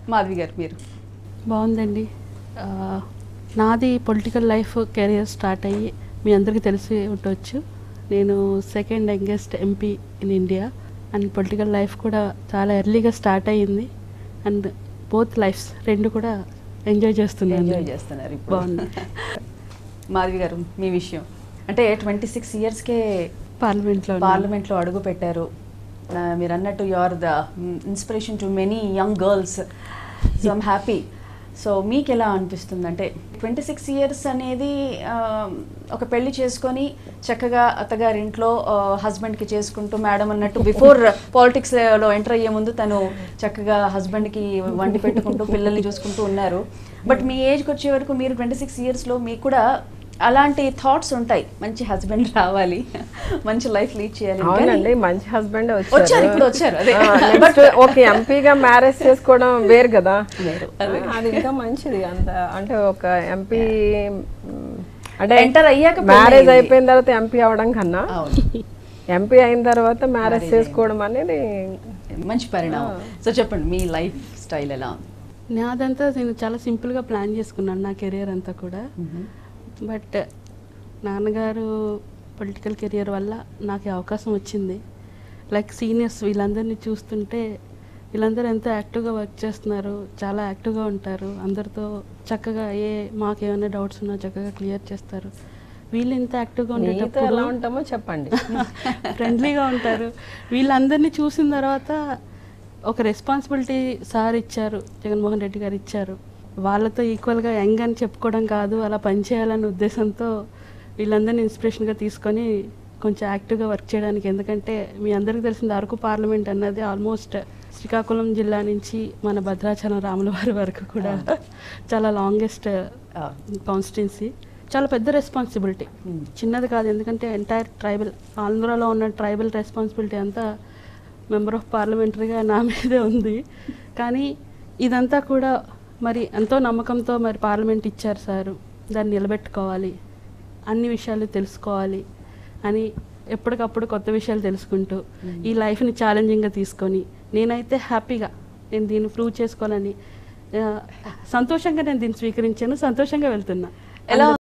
మాధవి గారు మీరు బాగుందండి ఆ, నాది పొలిటికల్ లైఫ్ కెరియర్ స్టార్ట్ అయ్యి మీ అందరికీ తెలిసి ఉండవచ్చు నేను second youngest MP in India and political life కూడా చాలా ఎర్లీగా స్టార్ట్ అయ్యింది అండ్ బోత్ లైఫ్స్ రెండు కూడా ఎంజాయ్ చేస్తున్నాను ఎంజాయ్ చేస్తున్నారు ఇప్పుడు బాగుంది మాధవి గారు మీ విషయం అంటే ట్వంటీ సిక్స్ ఇయర్స్కే పార్లమెంట్లో పార్లమెంట్లో అడుగు పెట్టారు ఆ, మీరు అన్నట్టు you are the inspiration to many young girls so I'm happy so మీకు ఎలా అనిపిస్తుంది అంటే ట్వంటీ సిక్స్ ఇయర్స్ అనేది ఆ, ఒక పెళ్లి చేసుకొని చక్కగా అత్తగారింట్లో హస్బెండ్కి చేసుకుంటూ మేడం అన్నట్టు బిఫోర్ పాలిటిక్స్లో ఎంటర్ అయ్యే ముందు తను చక్కగా హస్బెండ్కి వండి పెట్టుకుంటూ పిల్లల్ని చూసుకుంటూ ఉన్నారు బట్ మీ ఏజ్కి వచ్చే వరకు మీరు ట్వంటీ సిక్స్ ఇయర్స్లో మీకు కూడా అలాంటి థాట్స్ ఉంటాయి మంచి హస్బెండ్ రావాలి మంచి లైఫ్ లీడ్ చేయాలి కానీ- అవునండి మంచి హస్బెండ్ వచ్చారు, ఇప్పుడు వచ్చారు, అదే. నెక్స్ట్ ఓకే ఎంపీగా మ్యారేజ్ చేసుకోవడం వేరు కదా వేరు, అదే. ఆ, అది ఇంకా మంచిది అంత అంటే ఒక ఎంపీ అంటే Enter అయ్యాక పెళ్లి మ్యారేజ్ అయింది. అయిపోయిన తర్వాత ఎంపీ అవడం కన్నా అవును ఎంపీ అయిన తర్వాత మ్యారేజ్ Marriage చేసుకోవడం అనేది మంచి పరిణామం సో చెప్పండి మీ లైఫ్ స్టైల్ ఎలా ఉంది నాదంతా నేను చాలా సింపుల్గా ప్లాన్ చేసుకున్నాను నా కెరియర్ అంతా కూడా బట్ నాన్నగారు పొలిటికల్ కెరియర్ వల్ల నాకు ఈ అవకాశం వచ్చింది లైక్ సీనియర్స్ వీళ్ళందరినీ చూస్తుంటే వీళ్ళందరూ ఎంతో యాక్టివ్గా వర్క్ చేస్తున్నారు చాలా యాక్టివ్గా ఉంటారు అందరితో చక్కగా ఏ మాకు ఏమైనా డౌట్స్ ఉన్నా చక్కగా క్లియర్ చేస్తారు వీళ్ళు ఇంత యాక్టివ్గా మీతో ఎలా ఉండేటప్పుడు ఉంటామో చెప్పండి ఫ్రెండ్లీగా ఉంటారు వీళ్ళందరినీ చూసిన తర్వాత ఒక రెస్పాన్సిబిలిటీ సార్ ఇచ్చారు జగన్మోహన్ రెడ్డి గారు ఇచ్చారు వాళ్ళతో ఈక్వల్గా యంగ్ అని చెప్పుకోవడం కాదు అలా పనిచేయాలనే ఉద్దేశంతో వీళ్ళందరినీ ఇన్స్పిరేషన్గా తీసుకొని కొంచెం యాక్టివ్గా వర్క్ చేయడానికి ఎందుకంటే మీ అందరికీ తెలిసింది అరకు పార్లమెంట్ అన్నది ఆల్మోస్ట్ శ్రీకాకుళం జిల్లా నుంచి మన భద్రాచలం రాములవారి వరకు కూడా చాలా లాంగెస్ట్ కాన్స్టిట్యున్సీ చాలా పెద్ద రెస్పాన్సిబిలిటీ Hmm. చిన్నది కాదు ఎందుకంటే ఎంటైర్ ట్రైబల్ ఆంధ్రాలో ఉన్న ట్రైబల్ రెస్పాన్సిబిలిటీ అంతా మెంబర్ ఆఫ్ పార్లమెంటరీగా నా మీదే ఉంది కానీ ఇదంతా కూడా మరి ఎంతో నమ్మకంతో మరి పార్లమెంట్ ఇచ్చారు సారు దాన్ని నిలబెట్టుకోవాలి అన్ని విషయాలు తెలుసుకోవాలి అని ఎప్పటికప్పుడు కొత్త విషయాలు తెలుసుకుంటూ ఈ లైఫ్ని ఛాలెంజింగ్గా తీసుకొని నేనైతే హ్యాపీగా నేను దీన్ని ప్రూవ్ చేసుకోవాలని ఆ, సంతోషంగా నేను దీన్ని స్వీకరించాను సంతోషంగా వెళ్తున్నా ఎలా